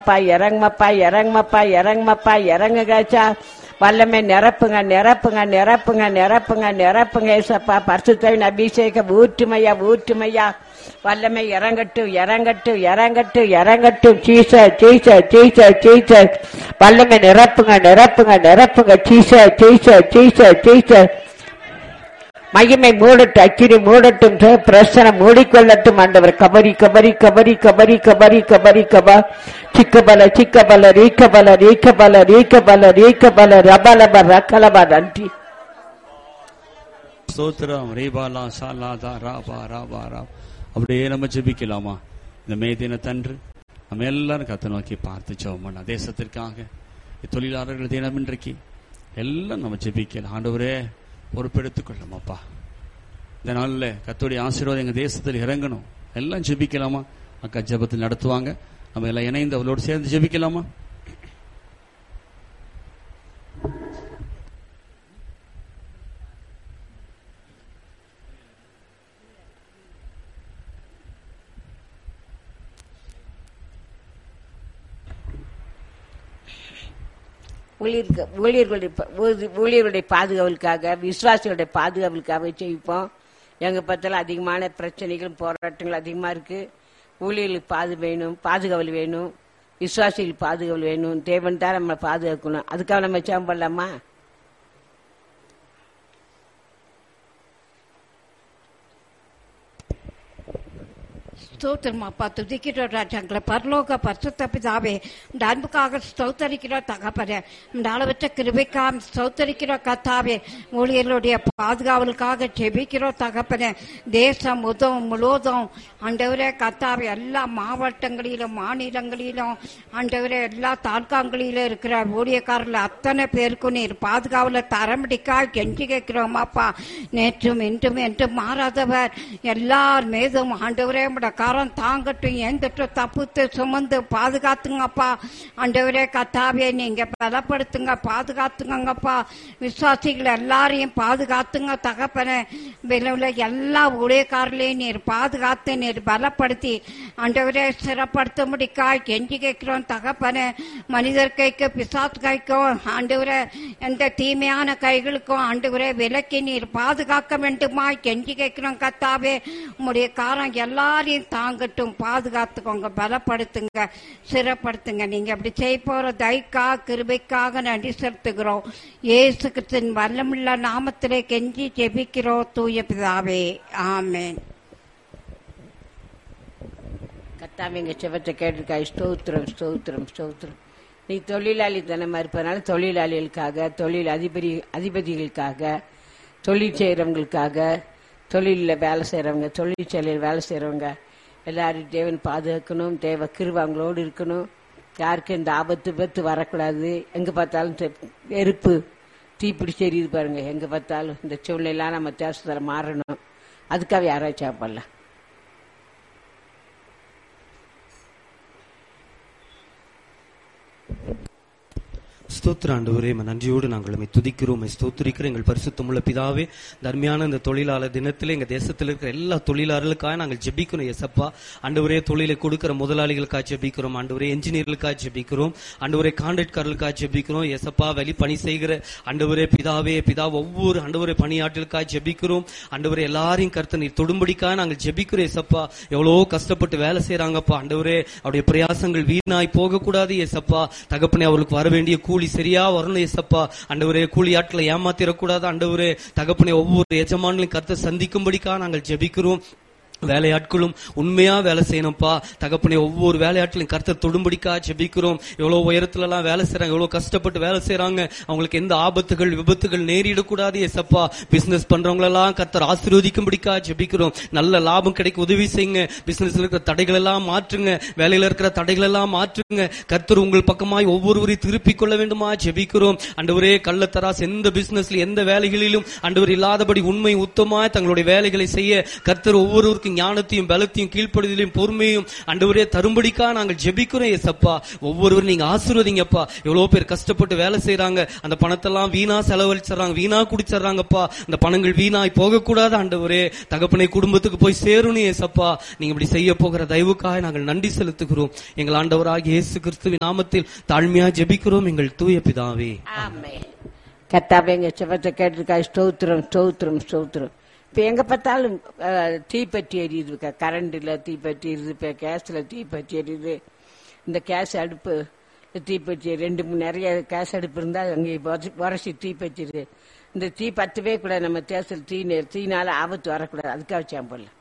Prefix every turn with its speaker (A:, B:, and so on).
A: அப்பா இறங்குமப்பா இறங்குமப்பா இறங்குமப்பா இறங்குகாச்சா வல்லமை நிரப்புங்க நிரப்புங்க நிரப்புங்க நிரப்புங்க நிரப்புங்க ஏசப்பா பரிசுத்தவின் அபிஷேகம் ஊற்றுமையா ஊற்றுமையா வல்லமை இறங்கட்டும் இறங்கட்டும் இறங்கட்டும் இறங்கட்டும் சீச சீச சீச சீச வல்லமை நிரப்புங்க நிரப்புங்க நிரப்புங்க சீச சீச சீச சீச மகிமை மூடட்டும் அக்கினி மூடட்டும் தே- பிரசனம் மூடிக்கொள்ளட்டும் ஆண்டவர் கபரி கபரி கபரி கபரி கபரி கபரி கபா சிக்கபல சிக்கபல ரீக்கபல ரீக்கபல ரீக்கபல ரீக்கபல ரபலப ரக்கலப நன்றி
B: ஸ்தோத்திரம் ரீபாலா ஷாலாதா ராபா ராபா ரா அப்படியே நம்ம ஜெபிக்கலாமா இந்த மே தினத்தன்று நம்ம எல்லாரும் கத்த நோக்கி பார்த்து ஜெபம் பண்ண தேசத்திற்காக தொழிலாளர்கள் தினம் இன்றைக்கு எல்லாம் நம்ம ஜெபிக்கலாம் ஆண்டவரே பொறுப்பெடுத்துக் கொள்ளமாப்பா இந்த நாளில் கத்தோடைய ஆசீர்வாதம் எங்க தேசத்தில் இறங்கணும் எல்லாம் ஜெபிக்கலாமா அக்கா ஜெபத்தில் நடத்துவாங்க நம்ம எல்லாம் இணைந்து அவளோடு சேர்ந்து ஜெபிக்கலாமா
A: ஊழியர்கள் ஊழியர்களுடைய ப- ஊதி- ஊழியர்களுடைய பாதுகாவலுக்காக விசுவாசிகளுடைய பாதுகாவலுக்காக செய்ப்போம் எங்க பத்தில அதிகமான பிரச்சனைகள் போராட்டங்கள் அதிகமா இருக்கு ஊழியர்களுக்கு பாது வேணும் பாதுகாவல் வேணும் விசுவாசிகளுக்கு பாதுகாவல் வேணும் தேவன் தான் நம்ம பாதுகாக்கணும் அதுக்காக நம்ம சேம் பண்ணலாமா
C: ஸ்தோத்திரம் அப்பா துதிக்கிறோம் ராஜாங்களை பரலோக பரிசுத்த பிதாவே இந்த அன்புக்காக ஸ்தோத்தரிக்கிறோம் தகப்பனே இந்த அளவற்ற கிருபைக்காக ஸ்தோத்தரிக்கிறோம் கத்தாவே ஊழியர்களுடைய பாதுகாவலுக்காக ஜெபிக்கிறோம் தகப்பனே தேசம் உதவும் முழுவதும் ஆண்டவரே கத்தாவே எல்லா மாவட்டங்களிலும் மாநிலங்களிலும் ஆண்டவரே எல்லா தாலுகாங்களிலும் இருக்கிற ஊழியக்காரர்கள் அத்தனை பேருக்கும் நீர் பாதுகாவல தரமடிக்கா கெஞ்சி கேட்கிறோம் அப்பா நேற்றும் இன்றும் என்றும் மாறாதவர் எல்லார் மீதும் ஆண்டவரே உம்முடைய கரம் தாங்கட்டும் எந்தட்டும் தப்புத்து சுமந்து பாதுகாத்துங்கப்பா ஆண்டவரே கத்தாவே நீங்க பலப்படுத்துங்க பாதுகாத்துங்கப்பா விசுவாசிகள் எல்லாரையும் பாதுகாத்துங்க தகப்பனே விளைவுல எல்லா ஊழியக்காரர்களையும் நீர் பாதுகாத்து நீர் பலப்படுத்தி ஆண்டவரே சிறப்படுத்த முடிக்கா கெஞ்சி கேட்கிறோம் தகப்பனே மனிதர் கைக்கு பிசாத் கைக்கும் ஆண்டவரே எந்த தீமையான கைகளுக்கும் ஆண்டவரே விலக்கி நீர் பாதுகாக்க வேண்டுமா கெஞ்சி கேட்கிறோம் கத்தாவே உம்முடைய காரம் எல்லாரையும் தாங்கட்டும் பாதுகாத்துக்கோங்க பலப்படுத்துங்க சிறப்படுத்துங்க நீங்க அப்படி செய்ய போற தைக்கா கிருபைக்காக நன்றி செலுத்துகிறோம் இயேசு கிறிஸ்துவின் வல்லமுள்ள நாமத்திலே கெஞ்சி ஜெபிக்கிறோம் தூய பிதாவே ஆமென்
A: கத்தாம எங்க செவத்தை கேட்டிருக்காய் ஸ்தோத்திரம் ஸ்தோத்திரம் ஸ்தோத்திரம் நீ தொழிலாளி தினமா இருப்பதனால தொழிலாளிகளுக்காக தொழில் அதிபதி அதிபதிகளுக்காக தொழில் செய்யறவங்களுக்காக தொழிலில் வேலை செய்றவங்க தொழிற்சாலையில் வேலை செய்றவங்க எல்லாரும் தேவன் பாதுகாக்கணும் தேவ கிருபை அவங்களோடு இருக்கணும் யாருக்கும் இந்த ஆபத்து விபத்து வரக்கூடாது எங்க பார்த்தாலும் தெ- நெருப்பு தீப்பிடிச்சு எரியுது பாருங்க எங்க பார்த்தாலும் இந்த சூழ்நிலாம் நம்ம தேசத்துல மாறணும் அதுக்காக யாராச்சும் சாப்பிடலாம்
D: ஸ்தோத்திர ஆண்டவரே உம்மை நன்றியோடு நாங்கள் உம்மை துதிக்கிறோம் உம்மை ஸ்தோத்திரிக்கிறோம் எங்கள் பரிசுத்தமுள்ள பிதாவே தர்மியான இந்த தொழிலாளர் தினத்தில் எங்க தேசத்தில் இருக்கிற எல்லா தொழிலாளர்களுக்காக நாங்கள் ஜெபிக்கணும் எசப்பா ஆண்டவரே தொழிலை கொடுக்கிற முதலாளிகளுக்காக ஜெபிக்கிறோம் ஆண்டவரே என்ஜினியர்களுக்காக ஜெபிக்கிறோம் ஆண்டவரே கான்ட்ராக்டர்களுக்காக ஜெபிக்கிறோம் எசப்பா வெளி பணி செய்கிற ஆண்டவரே பிதாவே பிதா ஒவ்வொரு ஆண்டவரே பணியாற்றலுக்காக ஜெபிக்கிறோம் ஆண்டவரே எல்லாரையும் கருத்து நீர் தொடும்படிக்காக நாங்கள் ஜெபிக்கிறோம் எசப்பா எவ்வளவோ கஷ்டப்பட்டு வேலை செய்றாங்கப்பா ஆண்டவரே அவருடைய பிரயாசங்கள் வீணாய் போகக்கூடாது ஏசப்பா தகப்பனே அவர்களுக்கு வர வேண்டிய கூலி சரியா வரணும் ஏசப்பா ஆண்டவரே கூலி ஆட்களை ஏமாத்திரக்கூடாது ஆண்டவரே தகப்பனே ஒவ்வொரு எஜமான்களையும் கருத்தை சந்திக்கும்படிக்கா நாங்கள் ஜெபிக்கிறோம் வேலையாட்களும் உண்மையா வேலை செய்யணும்ப்பா தகப்பனே ஒவ்வொரு வேலையாட்களையும் கருத்தை தொடும்படிக்கா ஜெபிக்கிறோம் எவ்வளவு உயரத்துல எல்லாம் வேலை செய்றாங்க எவ்வளவு கஷ்டப்பட்டு வேலை செய்றாங்க அவங்களுக்கு எந்த ஆபத்துகள் விபத்துகள் நேரிடக்கூடாது ஏசப்பா பிசினஸ் பண்றவங்களெல்லாம் கர்த்தர் ஆசீர்வதிக்கும்படிக்கா ஜெபிக்கிறோம் நல்ல லாபம் கிடைக்க உதவி செய்யுங்க பிசினஸ்ல இருக்கிற தடைகள் எல்லாம் மாற்றுங்க வேலையில இருக்கிற தடைகள் எல்லாம் மாற்றுங்க கர்த்தர் உங்கள் பக்கமாய் ஒவ்வொருவரையும் திருப்பிக் கொள்ள வேண்டுமா ஜெபிக்கிறோம் அண்டவரே கள்ளத்தராஸ் எந்த பிசினஸ்ல எந்த வேலைகளிலும் அண்டவர் இல்லாதபடி உண்மை உத்தமாய் தங்களுடைய வேலைகளை செய்ய கர்த்தர் ஒவ்வொருவருக்கும் எல்லாருக்கும் ஞானத்தையும் பலத்தையும் கீழ்ப்படுதலையும் பொறுமையும் ஆண்டவரே தரும்படிக்கா நாங்கள் ஜெபிக்கிறோம் ஏசப்பா ஒவ்வொருவரும் நீங்க ஆசீர்வதிங்கப்பா எவ்வளவு பேர் கஷ்டப்பட்டு வேலை செய்றாங்க அந்த பணத்தெல்லாம் வீணா செலவழிச்சிடறாங்க வீணா குடிச்சிடறாங்கப்பா அந்த பணங்கள் வீணாய் போகக்கூடாது ஆண்டவரே தகப்பனை குடும்பத்துக்கு போய் சேரணும் ஏசப்பா நீங்க இப்படி செய்ய போகிற தயவுக்காக நாங்கள் நன்றி செலுத்துகிறோம் எங்கள் ஆண்டவராகிய இயேசு கிறிஸ்துவின் நாமத்தில் தாழ்மையா ஜெபிக்கிறோம் எங்கள் தூய பிதாவே
A: ஆமென் கத்தாவே எங்க செபத்தை கேட்டிருக்கா ஸ்தோத்திரம் ஸ்தோத்திரம் ஸ்தோத்திரம் இப்ப எங்க பார்த்தாலும் அஹ், தீப்பெட்டி எரியுது க- கரண்ட்ல தீப்பெட்டி எரியுது இப்ப கேஸ்ல தீப்பெட்டி எரியுது இந்த கேஸ் அடுப்பு தீப்பெட்டி ரெண்டு மூணு நிறைய கேஸ் அடுப்பு இருந்தா அங்கே உரசி- உரசி தீப்பெட்டி இருக்கு இந்த தீ பத்தவே கூடாது நம்ம தேசத்தில் தீ நெ- தீனால ஆபத்து வரக்கூடாது அதுக்காக வச்சான் போல